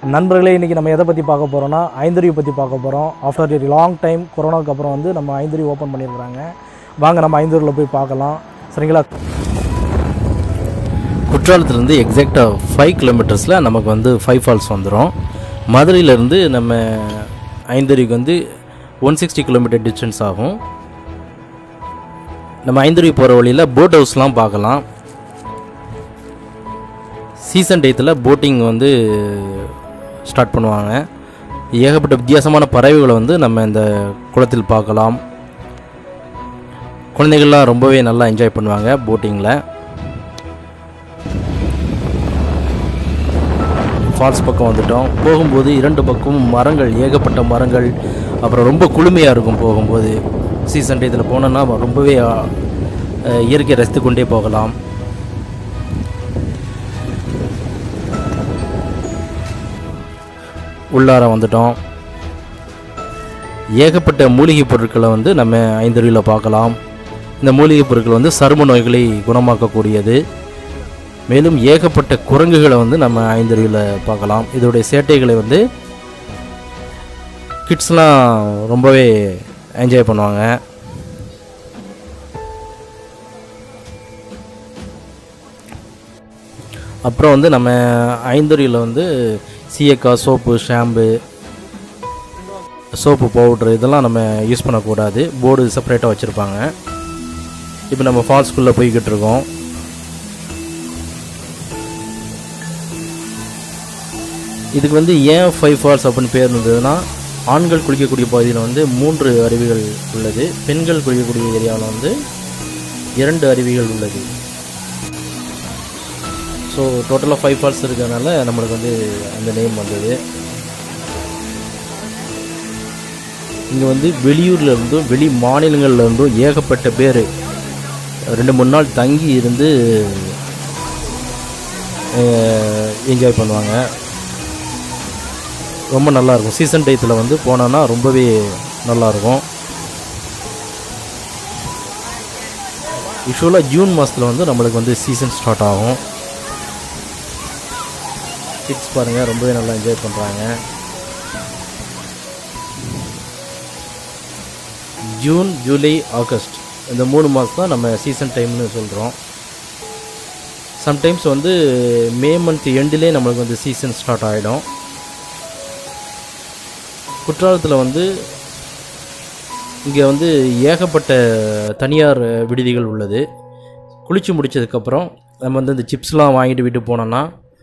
நண்பர்களே இன்றைக்கி நம்ம எதை பற்றி பார்க்க போகிறோம்னா ஐந்தறிவு பற்றி பார்க்க போகிறோம் ஆஃப்டர் a லாங் டைம் கொரோனாவுக்கு அப்புறம் வந்து நம்ம ஐந்தறிவு ஓப்பன் பண்ணியிருக்கிறாங்க வாங்க நம்ம ஐந்தறிவில் போய் பார்க்கலாம் சரிங்களா குற்றாலத்துலேருந்து எக்ஸாக்டாக ஃபைவ் கிலோமீட்டர்ஸில் நமக்கு வந்து ஃபைவ் ஃபால்ஸ் வந்துடும் மதுரையிலேருந்து நம்ம ஐந்தருவிக்கு வந்து ஒன் சிக்ஸ்டி கிலோமீட்டர் டிஸ்டன்ஸ் ஆகும் நம்ம ஐந்தருவி போகிற வழியில் போட் ஹவுஸ்லாம் பார்க்கலாம் சீசன் டயத்தில் போட்டிங் வந்து ஸ்டார்ட் பண்ணுவாங்க ஏகப்பட்ட வித்தியாசமான பறவைகளை வந்து நம்ம இந்த குளத்தில் பார்க்கலாம் குழந்தைகள்லாம் ரொம்பவே நல்லா என்ஜாய் பண்ணுவாங்க போட்டிங்கில் ஃபால்ஸ் பக்கம் வந்துட்டோம் போகும்போது இரண்டு பக்கமும் மரங்கள் ஏகப்பட்ட மரங்கள் அப்புறம் ரொம்ப குளுமையாக இருக்கும் போகும்போது சீசன் டயத்தில் போனோன்னா ரொம்பவே அஹ், இயற்கையை ரசித்து கொண்டே போகலாம் உள்ளார வந்துட்டோம் ஏகப்பட்ட மூலிகை பொருட்களை வந்து நம்ம ஐந்தருவியில் பார்க்கலாம் இந்த மூலிகை பொருட்கள் வந்து சரும நோய்களை குணமாக்கக்கூடியது மேலும் ஏகப்பட்ட குரங்குகளை வந்து நம்ம ஐந்தருவியில் பார்க்கலாம் இதோடைய சேட்டைகளை வந்து கிட்ஸ்லாம் ரொம்பவே என்ஜாய் பண்ணுவாங்க அப்புறம் வந்து நம்ம ஐந்தருவியில் வந்து shikakai soap shampoo soap powder இதெல்லாம் நம்ம யூஸ் பண்ணக்கூடாது போர்டு செப்பரேட்டாக வச்சுருப்பாங்க இப்போ நம்ம ஃபால்ஸ்குள்ளே போய்கிட்டு இருக்கோம் இதுக்கு வந்து ஏன் ஃபைவ் ஃபால்ஸ் அப்படின்னு பேர் இருந்ததுன்னா ஆண்கள் குளிக்கக்கூடிய பகுதியில் வந்து மூன்று அருவிகள் உள்ளது பெண்கள் குளிக்கக்கூடிய ஏரியாவில் வந்து இரண்டு அருவிகள் உள்ளது ஸோ டோட்டலாக ஃபைவ் ஃபால்ஸ் இருக்கிறதுனால நம்மளுக்கு வந்து அந்த நேம் வந்தது இங்கே வந்து வெளியூர்ல இருந்தும் வெளி மாநிலங்கள்ல இருந்தும் ஏகப்பட்ட பேர் ரெண்டு மூணு நாள் தங்கி இருந்து என்ஜாய் பண்ணுவாங்க ரொம்ப நல்லா இருக்கும் சீசன் டயத்தில் வந்து போனோன்னா ரொம்பவே நல்லா இருக்கும் யூஸ்வலாக ஜூன் மாதத்தில் வந்து நம்மளுக்கு வந்து சீசன் ஸ்டார்ட் ஆகும் கிட்ஸ் பாருங்கள் ரொம்பவே நல்லா என்ஜாய் பண்ணுறாங்க ஜூன் ஜூலை ஆகஸ்ட் இந்த மூணு மாதம் தான் நம்ம சீசன் டைம்னு சொல்கிறோம் சம்டைம்ஸ் வந்து மே மந்த் எண்டிலே நம்மளுக்கு வந்து சீசன் ஸ்டார்ட் ஆகிடும் குற்றாலத்தில் வந்து இங்கே வந்து ஏகப்பட்ட தனியார் விடுதிகள் உள்ளது குளித்து முடிச்சதுக்கப்புறம் நம்ம வந்து இந்த சிப்ஸ்லாம் வாங்கிட்டு வீட்டு போனோன்னா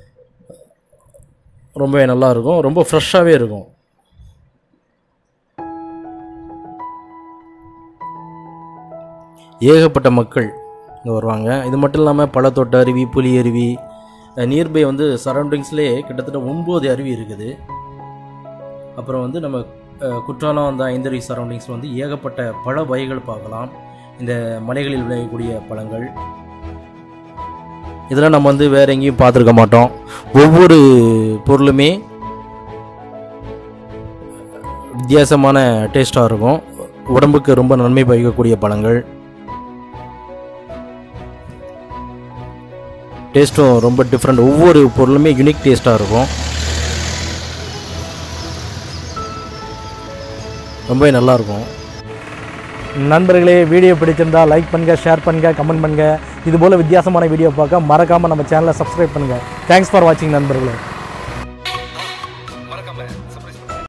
ரொம்பவே நல்லா இருக்கும் ரொம்ப ஃப்ரெஷ்ஷாகவே இருக்கும் ஏகப்பட்ட மக்கள் இங்கே வருவாங்க இது மட்டும் இல்லாமல் பழத்தோட்ட அருவி புலி அருவி நியர்பை வந்து சரௌண்டிங்ஸ்லேயே கிட்டத்தட்ட ஒம்பது அருவி இருக்குது அப்புறம் வந்து நம்ம அஹ், குற்றாலம் அந்த ஐந்தருவி சரௌண்டிங்ஸ் வந்து ஏகப்பட்ட பழ வகைகள் பார்க்கலாம் இந்த மலைகளில் விளையக்கூடிய பழங்கள் இதெல்லாம் நம்ம வந்து வேற எங்கேயும் பார்த்துருக்க மாட்டோம் ஒவ்வொரு பொருளுமே வித்தியாசமான டேஸ்ட்டாக இருக்கும் உடம்புக்கு ரொம்ப நன்மை பயக்கக்கூடிய பழங்கள் டேஸ்ட்டும் ரொம்ப டிஃப்ரெண்ட் ஒவ்வொரு பொருளுமே யூனிக் டேஸ்ட்டாக இருக்கும் ரொம்பவே நல்லா இருக்கும் நண்பர்களே வீடியோ பிடிச்சிருந்தா லைக் பண்ணுங்கள் ஷேர் பண்ணுங்கள் கமெண்ட் பண்ணுங்கள் இது போல் வித்தியாசமான வீடியோ பார்க்க மறக்காமல் நம்ம சேனலை சப்ஸ்கிரைப் பண்ணுங்கள் தேங்க்ஸ் ஃபார் வாட்சிங் நண்பர்களே மறக்காம